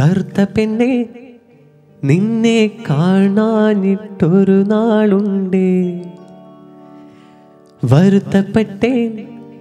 കറുത്ത പെണ്ണെ നിന്നെ കാണാനിട്ടൊരു നാളുണ്ട് വരുത്തപ്പെട്ടേൻ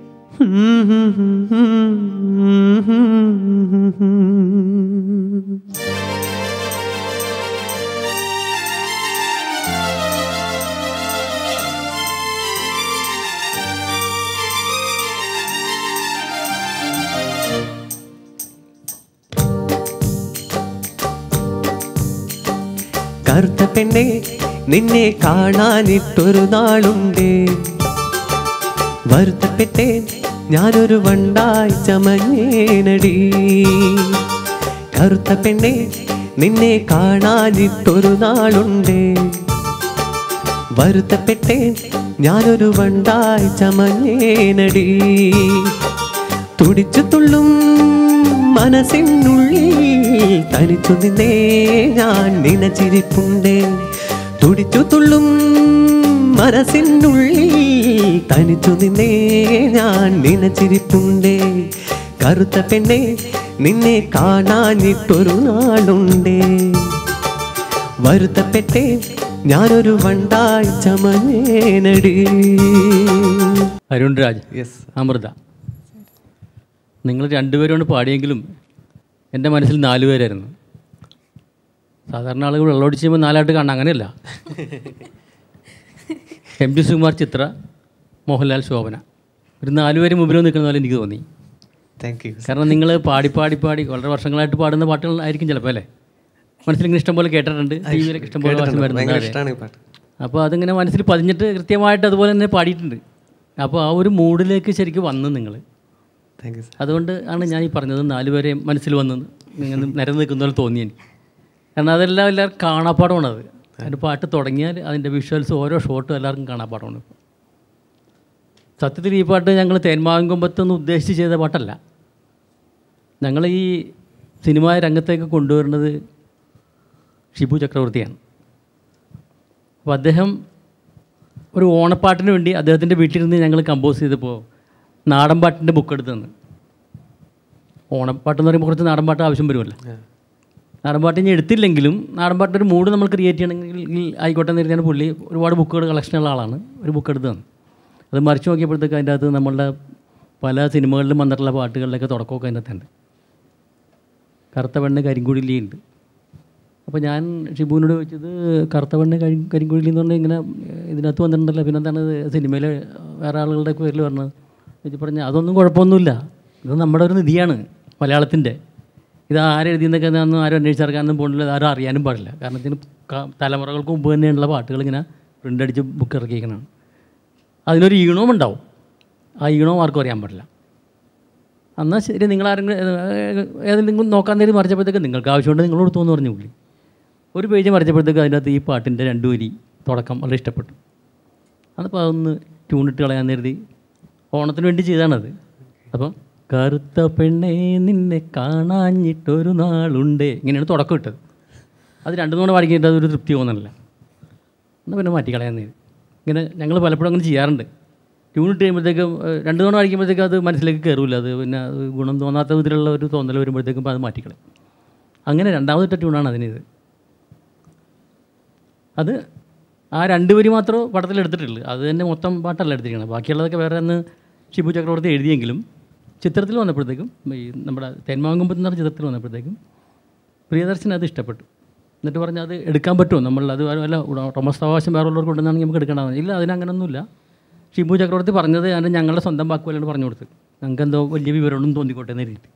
കറുത്ത പെണ്ണെ നിന്നെ കാണാനിട്ടൊരു നാളുണ്ട് വരുത്തപ്പെട്ടേൻ ഞാനൊരു വണ്ടായി ചമഞ്ഞേനടി കറുത്ത പെണ്ണെ നിന്നെ കാണാനിട്ടൊരു നാളുണ്ട് വരുത്തപ്പെട്ടേൻ ഞാനൊരു വണ്ടായി ചമഞ്ഞേനടി തുടിച്ചു തുള്ളും മനസ്സിനുള്ളിൽ തനിച്ചു നിന്നേ ഞാൻ നിനച്ചിരിപ്പുണ്ട് തുടിച്ചു തുള്ളും മനസ്സിനുള്ളിൽ തനിച്ചു നിന്നേ ഞാൻ നിനച്ചിരിപ്പുണ്ട് കറുത്ത പെണ്ണെ നിന്നെ കാണാനിട്ടൊരു നാളുണ്ട് വരുത്തപ്പെട്ടേ ഞാനൊരു വണ്ടായി ചമഞ്ഞേനടി അരുൺ രാജ് യെസ് അമൃത നിങ്ങൾ രണ്ടുപേരോട് പാടിയെങ്കിലും എൻ്റെ മനസ്സിൽ നാല് പേരായിരുന്നു സാധാരണ ആളുകൾ വെള്ളമടിച്ച് ചെയ്യുമ്പോൾ നാലായിട്ട് കാണാം അങ്ങനെയല്ല എം ജി സുകുമാർ ചിത്ര മോഹൻലാൽ ശോഭന ഒരു നാലുപേര് മുമ്പിൽ നിൽക്കുന്ന പോലെ എനിക്ക് തോന്നി താങ്ക് യു കാരണം നിങ്ങൾ പാടി പാടി പാടി വളരെ വർഷങ്ങളായിട്ട് പാടുന്ന പാട്ടുകൾ ആയിരിക്കും ചിലപ്പോൾ അല്ലേ മനസ്സിലിങ്ങനെ ഇഷ്ടം പോലെ കേട്ടിട്ടുണ്ട് ടി വിയിലൊക്കെ ഇഷ്ടം പോലെ പ്രാവശ്യം ഭയങ്കര വരുന്നുണ്ട് ഇഷ്ടമാണ് ഈ പാട്ട് അപ്പോൾ അതിങ്ങനെ മനസ്സിൽ പതിഞ്ഞിട്ട് കൃത്യമായിട്ട് അതുപോലെ തന്നെ പാടിയിട്ടുണ്ട് അപ്പോൾ ആ ഒരു മൂഡിലേക്ക് ശരിക്കും വന്നു നിങ്ങൾ താങ്ക് യു സർ അതുകൊണ്ട് ആണ് ഞാൻ ഈ പറഞ്ഞത് നാലുപേരെ മനസ്സിൽ വന്ന് നിങ്ങൾ നിരന്ന് നിൽക്കുന്ന പോലെ തോന്നി എനിക്ക് കാരണം അതെല്ലാം എല്ലാവർക്കും കാണാപ്പാടമാണത് അതിൻ്റെ പാട്ട് തുടങ്ങിയാൽ അതിൻ്റെ വിഷ്വൽസ് ഓരോ ഷോട്ടും എല്ലാവർക്കും കാണാപ്പാടമാണ് ഇപ്പോൾ സത്യത്തിൽ ഈ പാട്ട് ഞങ്ങൾ തേന്മാങ്കൊമ്പത്തൊന്നും ഉദ്ദേശിച്ച് ചെയ്ത പാട്ടല്ല ഞങ്ങൾ ഈ സിനിമാ രംഗത്തേക്ക് കൊണ്ടുവരുന്നത് ഷിബു ചക്രവർത്തിയാണ് അപ്പോൾ അദ്ദേഹം ഒരു ഓണപ്പാട്ടിന് വേണ്ടി അദ്ദേഹത്തിൻ്റെ വീട്ടിലിരുന്ന് ഞങ്ങൾ കമ്പോസ് ചെയ്തപ്പോൾ നാടൻ പാട്ടിൻ്റെ ബുക്ക് എടുത്ത് തന്നു ഓണപ്പാട്ട് എന്ന് പറയുമ്പോൾ കുറച്ച് നാടൻ പാട്ട് ആവശ്യം വരുമല്ലോ നാടൻ പാട്ട് ഇനി എടുത്തില്ലെങ്കിലും നാടൻ പാട്ടിൻ്റെ ഒരു മൂഡ് നമ്മൾ ക്രിയേറ്റ് ചെയ്യണമെങ്കിൽ ആയിക്കോട്ടെ എന്ന് കരുതിയാണ് പുള്ളി ഒരുപാട് ബുക്കുകൾ കളക്ഷനുള്ള ആളാണ് ഒരു ബുക്ക് എടുത്ത് തന്നു അത് മറിച്ച് നോക്കിയപ്പോഴത്തേക്ക് അതിൻ്റെ അകത്ത് നമ്മളുടെ പല സിനിമകളിലും വന്നിട്ടുള്ള പാട്ടുകളിലൊക്കെ തുടക്കമൊക്കെ അതിൻ്റെ അകത്തുണ്ട് കറുത്ത പെണ്ണ് കരിങ്കുടിലി ഉണ്ട് അപ്പോൾ ഞാൻ ഷിബുവിനോട് ചോദിച്ചത് കറുത്ത പെണ്ണ് കരി കരിങ്കുടിലി എന്ന് പറഞ്ഞാൽ ഇങ്ങനെ ഏഹ്, ഇതിനകത്ത് വന്നിട്ടുണ്ടല്ലോ പിന്നെ എന്താണ് സിനിമയിൽ വേറെ ആളുകളുടെ പേരിൽ പറഞ്ഞത് ചോദിച്ചു പറഞ്ഞാൽ അതൊന്നും കുഴപ്പമൊന്നുമില്ല ഇത് നമ്മുടെ ഒരു നിധിയാണ് മലയാളത്തിൻ്റെ ഇത് ആരെഴുതിയെന്നൊക്കെ ഒന്നും ആരും അന്വേഷിച്ചിറക്കാനൊന്നും പോകുന്നില്ല ആരും അറിയാനും പാടില്ല കാരണം ഇതിന് ക- തലമുറകൾക്ക് മുമ്പ് തന്നെയുള്ള പാട്ടുകൾ ഇങ്ങനെ പ്രിൻ്റ് അടിച്ച് ബുക്ക് ഇറക്കിയിരിക്കണം അതിനൊരു ഈണവും ഉണ്ടാവും ആ ഈണവും ആർക്കും അറിയാൻ പാടില്ല എന്നാൽ ശരി നിങ്ങൾ ആരെങ്കിലും ഏഹ്, ഏതെങ്കിലും നോക്കാൻ നേരം മറിച്ചപ്പോഴത്തേക്ക് നിങ്ങൾക്ക് ആവശ്യമുണ്ട് നിങ്ങളോട് തോന്നുന്നു പറഞ്ഞു പുള്ളി ഒരു പേജ് മറിച്ചപ്പോഴത്തേക്ക് അതിനകത്ത് ഈ പാട്ടിൻ്റെ രണ്ടു വരി തുടക്കം വളരെ ഇഷ്ടപ്പെട്ടു അതപ്പോൾ അതൊന്ന് ട്യൂണിട്ട് കളയാൻ കരുതി ഓണത്തിന് വേണ്ടി ചെയ്താണത് അപ്പം കറുത്ത പെണ്ണേ നിന്നെ കാണാഞ്ഞിട്ടൊരു നാളുണ്ട് ഇങ്ങനെയാണ് തുടക്കം ഇട്ടത് അത് രണ്ടു തവണ പാടിക്കിട്ട് അതൊരു തൃപ്തി തോന്നണില്ല എന്നാൽ പിന്നെ മാറ്റി കളയാൻ നേരം ഇങ്ങനെ ഞങ്ങൾ പലപ്പോഴും അങ്ങനെ ചെയ്യാറുണ്ട് ട്യൂൺ ഇട്ട് കഴിയുമ്പോഴത്തേക്കും ഏഹ്, രണ്ട് തവണ അടിക്കുമ്പോഴത്തേക്കും അത് മനസ്സിലേക്ക് കയറില്ല അത് പിന്നെ അത് ഗുണം തോന്നാത്ത വിധത്തിലുള്ള ഒരു തോന്നൽ വരുമ്പോഴത്തേക്കും അത് മാറ്റിക്കളയും അങ്ങനെ രണ്ടാമതിട്ട ട്യൂണാണ് അതിനിത് അത് ആ രണ്ട് വരി മാത്രമേ പടത്തിൽ എടുത്തിട്ടുള്ളൂ അത് തന്നെ മൊത്തം പാട്ടല്ല എടുത്തിരിക്കുന്നത് ബാക്കിയുള്ളതൊക്കെ വേറെ ഒന്ന് ഷിബു ചക്രവർത്തി എഴുതിയെങ്കിലും ചിത്രത്തിൽ വന്നപ്പോഴത്തേക്കും ഈ നമ്മുടെ തെന്മാങ്കുമ്പത്ത് എന്ന് പറഞ്ഞ ചിത്രത്തിൽ വന്നപ്പോഴത്തേക്കും പ്രിയദർശൻ അത് ഇഷ്ടപ്പെട്ടു എന്നിട്ട് പറഞ്ഞാൽ അത് എടുക്കാൻ പറ്റുമോ നമ്മൾ അത് വല്ല ഉടമസ്ഥാവകാശം വേറെ ഉള്ളവർക്ക് ഉണ്ടെന്നാണെങ്കിൽ നമുക്ക് എടുക്കേണ്ടതാണ് ഇല്ല അതിനങ്ങനൊന്നുമില്ല ഷിബു ചക്രവർത്തി പറഞ്ഞത് ഞാൻ ഞങ്ങളുടെ സ്വന്തം വാക്കുപോലെയാണ് പറഞ്ഞു കൊടുത്തത് ഞങ്ങൾക്ക് എന്തോ വലിയ വിവരമൊന്നും തോന്നിക്കോട്ടെ എന്ന് എഴുതി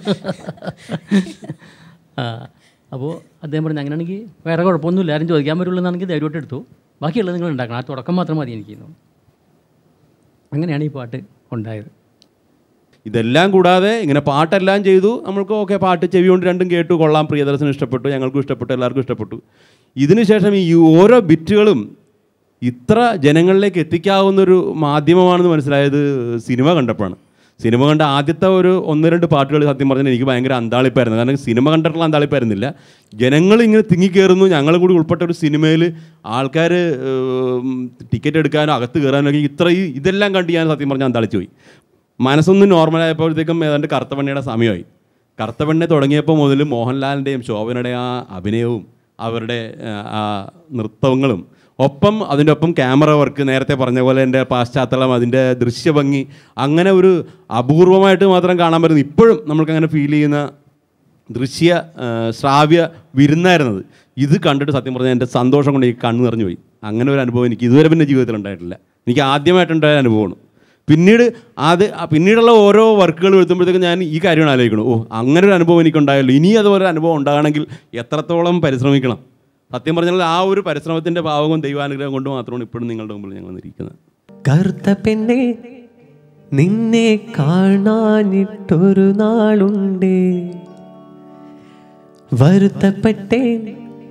ആ അപ്പോൾ അദ്ദേഹം പറഞ്ഞു അങ്ങനെയാണെങ്കിൽ വേറെ കുഴപ്പമൊന്നുമില്ല ആരും ചോദിക്കാൻ പറ്റുള്ളൂ എന്നാണെങ്കിൽ ധൈര്യമായിട്ട് എടുത്തു ബാക്കിയുള്ളത് നിങ്ങൾ ഉണ്ടാക്കണം ആ തുടക്കം മാത്രം മതി എനിക്ക് എന്ന്. അങ്ങനെയാണ് ഈ പാട്ട് ഉണ്ടായത് ഇതെല്ലാം കൂടാതെ ഇങ്ങനെ പാട്ടെല്ലാം ചെയ്തു നമ്മൾക്ക് ഓക്കെ പാട്ട് ചെവി കൊണ്ട് രണ്ടും കേട്ടു കൊള്ളാം പ്രിയദർശനം ഇഷ്ടപ്പെട്ടു ഞങ്ങൾക്കും ഇഷ്ടപ്പെട്ടു എല്ലാവർക്കും ഇഷ്ടപ്പെട്ടു ഇതിനുശേഷം ഈ ഓരോ ബിറ്റുകളും ഇത്ര ജനങ്ങളിലേക്ക് എത്തിക്കാവുന്നൊരു മാധ്യമമാണെന്ന് മനസ്സിലായത് സിനിമ കണ്ടപ്പോഴാണ് സിനിമ കണ്ട ആദ്യത്തെ ഒരു ഒന്ന് രണ്ട് പാട്ടുകൾ സത്യം പറഞ്ഞാൽ എനിക്ക് ഭയങ്കര അന്താളിപ്പായിരുന്നു കാരണം സിനിമ കണ്ടിട്ടുള്ള അന്താളിപ്പായിരുന്നില്ല ജനങ്ങൾ ഇങ്ങനെ തിങ്ങിക്കയറുന്നു ഞങ്ങൾ കൂടി ഉൾപ്പെട്ട ഒരു സിനിമയിൽ ആൾക്കാർ ടിക്കറ്റ് എടുക്കാനോ അകത്ത് കയറാനോ ഒക്കെ ഇത്ര ഈ ഇതെല്ലാം കണ്ട് ഞാൻ സത്യം പറഞ്ഞാൽ അന്താളിച്ചു പോയി മനസ്സൊന്ന് നോർമലായപ്പോഴത്തേക്കും ഏതാണ്ട് കറുത്തവണ്ണിയുടെ സമയമായി കറുത്ത പെണ്ണെ തുടങ്ങിയപ്പോൾ മുതൽ മോഹൻലാലിൻ്റെയും ശോഭനയുടെയും ആ അഭിനയവും അവരുടെ ആ, ആ നൃത്തങ്ങളും ഒപ്പം അതിൻ്റെ ഒപ്പം ക്യാമറ വർക്ക് നേരത്തെ പറഞ്ഞ പോലെ എൻ്റെ പാശ്ചാത്തലം അതിൻ്റെ ദൃശ്യഭംഗി അങ്ങനെ ഒരു അപൂർവമായിട്ട് മാത്രം കാണാൻ പറ്റുന്ന ഇപ്പോഴും നമ്മൾക്കങ്ങനെ ഫീൽ ചെയ്യുന്ന ദൃശ്യ ആ, ശ്രാവ്യ വിരുന്നായിരുന്നത് ഇത് കണ്ടിട്ട് സത്യം പറഞ്ഞാൽ എൻ്റെ സന്തോഷം കൊണ്ട് ഈ കണ്ണ് നിറഞ്ഞു പോയി അങ്ങനെ ഒരു അനുഭവം എനിക്ക് ഇതുവരെ പിന്നെ ജീവിതത്തിൽ ഉണ്ടായിട്ടില്ല എനിക്ക് ആദ്യമായിട്ടുണ്ടായ അനുഭവമാണ് പിന്നീട് അത് ആ പിന്നീടുള്ള ഓരോ വർക്കുകൾ എഴുതുമ്പോഴത്തേക്കും ഞാൻ ഈ കാര്യമാണ് ആലോചിക്കണം ഓ അങ്ങനെ ഒരു അനുഭവം എനിക്കുണ്ടായല്ലോ ഇനി അതുപോലെ ഒരു അനുഭവം ഉണ്ടാകണമെങ്കിൽ എത്രത്തോളം പരിശ്രമിക്കണം സത്യം പറഞ്ഞാൽ ആ ഒരു പരിശ്രമത്തിൻ്റെ ഭാവവും ദൈവാനുഗ്രഹം കൊണ്ട് മാത്രമാണ് ഇപ്പോഴും നിങ്ങളുടെ മുമ്പിൽ ഞങ്ങൾ വന്നിരിക്കുന്നത് കറുത്ത പെണ്ണെ നിന്നെ കാണാനിട്ടൊരു നാളുണ്ട് വരുത്തപ്പെട്ടേൻ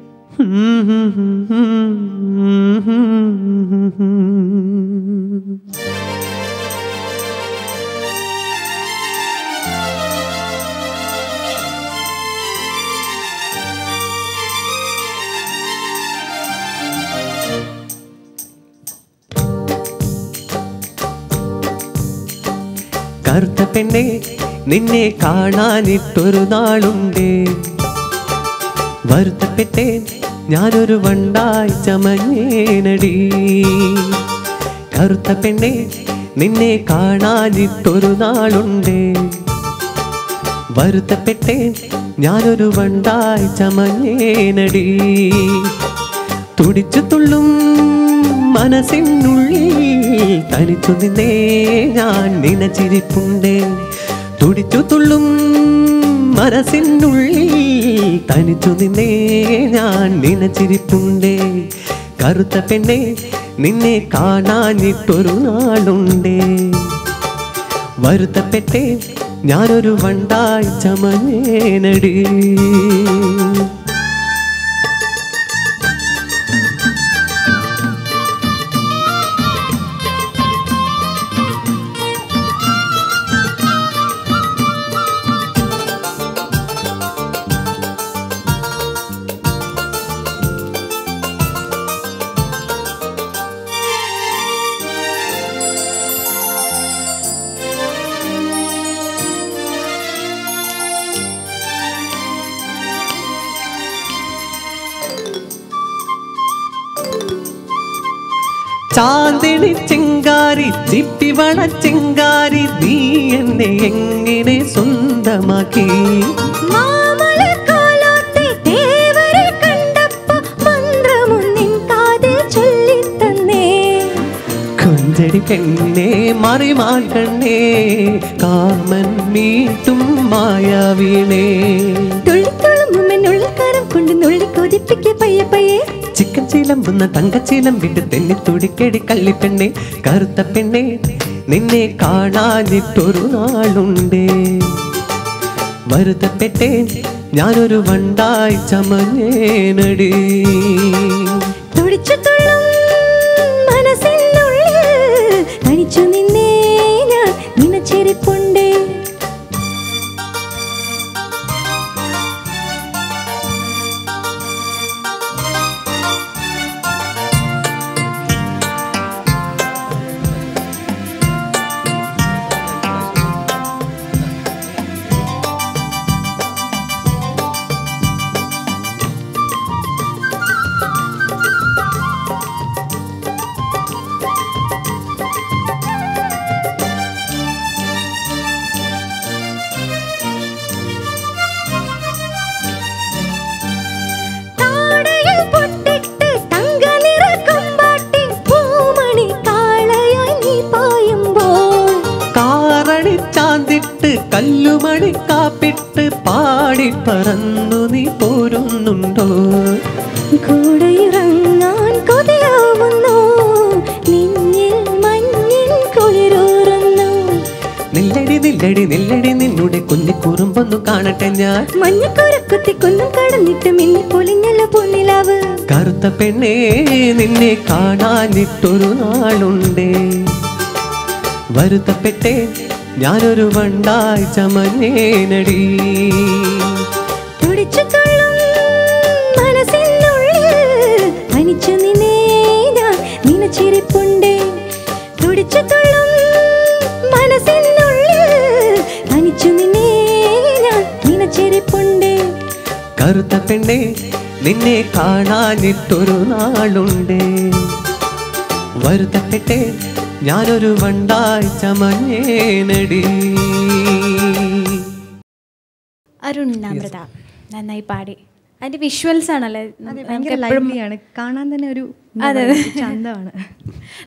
കറുത്ത പെണ്ണെ നിന്നെ കാണാനിട്ടൊരു നാളുണ്ട് വരുത്തപ്പെട്ടേൻ ഞാനൊരു വണ്ടായി ചമഞ്ഞേനടി കറുത്ത പെണ്ണെ നിന്നെ കാണാനിട്ടൊരു നാളുണ്ട് വരുത്തപ്പെട്ടേൻ ഞാനൊരു വണ്ടായി ചമഞ്ഞേനടി തുടിച്ചു തുള്ളും മനസ്സിനുള്ളിൽ തനിച്ചു നിന്നേ ഞാൻ നിനച്ചിരിപ്പുണ്ട് തുടിച്ചു തുള്ളും മനസ്സിനുള്ളിൽ തനിച്ചു നിന്നേ ഞാൻ നിനച്ചിരിപ്പുണ്ട് കറുത്ത പെണ്ണെ നിന്നെ കാണാനിട്ടൊരു നാളുണ്ട് വരുത്തപ്പെട്ടേ ഞാനൊരു വണ്ടായി ചമഞ്ഞേനടി ചാന്ദിണി ചിങ്കാരി ചിപ്പിവള ചിങ്കാരി നീ എന്നെ എങ്ങനെ സ്വന്തമാക്കി മാമലക്കാലത്തെ ദേവരെ കണ്ടപ്പോ മന്ത്രമൊന്നിൻ കാതിൽ ചൊല്ലിത്തന്നേ കൊഞ്ചടി പെണ്ണേ മറിമാക്കണ്ണേ കാമൻ മീട്ടും മായാവീണേ തുള്ളിത്തുള്ളുമ്മെന്നുള്ളിൽ കരം കൊണ്ട് നുള്ളി കൊതിപ്പിക്ക് പയ്യെ പയ്യെ ചിക്കൻ ചിലമ്പുന്ന തങ്കച്ചിലം വിട്ട് തെന്നി തുടിക്കടി കള്ളിപ്പെണ്ണേ കറുത്ത പെണ്ണേ നിന്നെ കാണാനിട്ടൊരു നാളുണ്ട് വരുത്തപ്പെട്ടേ ഞാനൊരു വണ്ടായി ചമഞ്ഞേനടി തുടിച്ചു തുള്ളും മനസ്സിനുള്ളിൽ തനിച്ചു നിന്നേ ഞാൻ നിനച്ചിരിപ്പുണ്ടേ താടയിൽ പൊട്ടിട്ട് തങ്ക നിറ കൊമ്പാട്ടി പൂമണി കാളയായി നീ പായുമ്പോൾ കാറണി ചാന്തിട്ട് കല്ലുമണി കാപ്പിട്ട് പാടി പറന്നു നീ പോരുന്നുണ്ടോ കൂടെ ഇറങ്ങാൻ കൊതിയാവുന്നു നിന്നിൽ മഞ്ഞിൻ കുളിരൂറുന്നു നില്ലടി നില്ലടി നില്ലടി നിന്നുടെ കുഞ്ഞി കുറുമ്പൊന്നു കാണട്ടെ ഞാൻ മഞ്ഞക്കുരക്കുത്തി കുന്നും കടന്നിട്ട് മിന്നി പൊലിഞ്ഞല്ല പൊന്നിലാവ് കറുത്ത പെണ്ണേ നിന്നെ കാണാനിട്ടൊരു നാളുണ്ട് വരുത്തപ്പെട്ടേ ഞാനൊരു വണ്ടായി ചമഞ്ഞേനടി തുടിച്ചു തുള്ളും മനസ്സിനുള്ളിൽ തനിച്ചു നിന്നേ ഞാൻ നിനച്ചിരിപ്പുണ്ടേ തുടിച്ചു തുള്ളും മനസ്സിനുള്ളിൽ തനിച്ചു നിന്നേ ഞാൻ കറുത്ത പെണ്ണെ നിന്നെ കാണാനിട്ടൊരു നാളുണ്ട് വരുത്തപ്പെട്ടെ ഞാനൊരു വണ്ടായി ചമഞ്ഞേനടി അരുൺ അമൃത നന്നായി പാടി അതിന്റെ വിഷ്വൽസ് ആണല്ലേ അതെ നമുക്ക് ഭയങ്കര എപ്പോഴും ലൈവ്ലിയാണ് കാണാൻ തന്നെ ഒരു അതെ, എന്താ അതെ. പറയുക, ചന്തമാണ്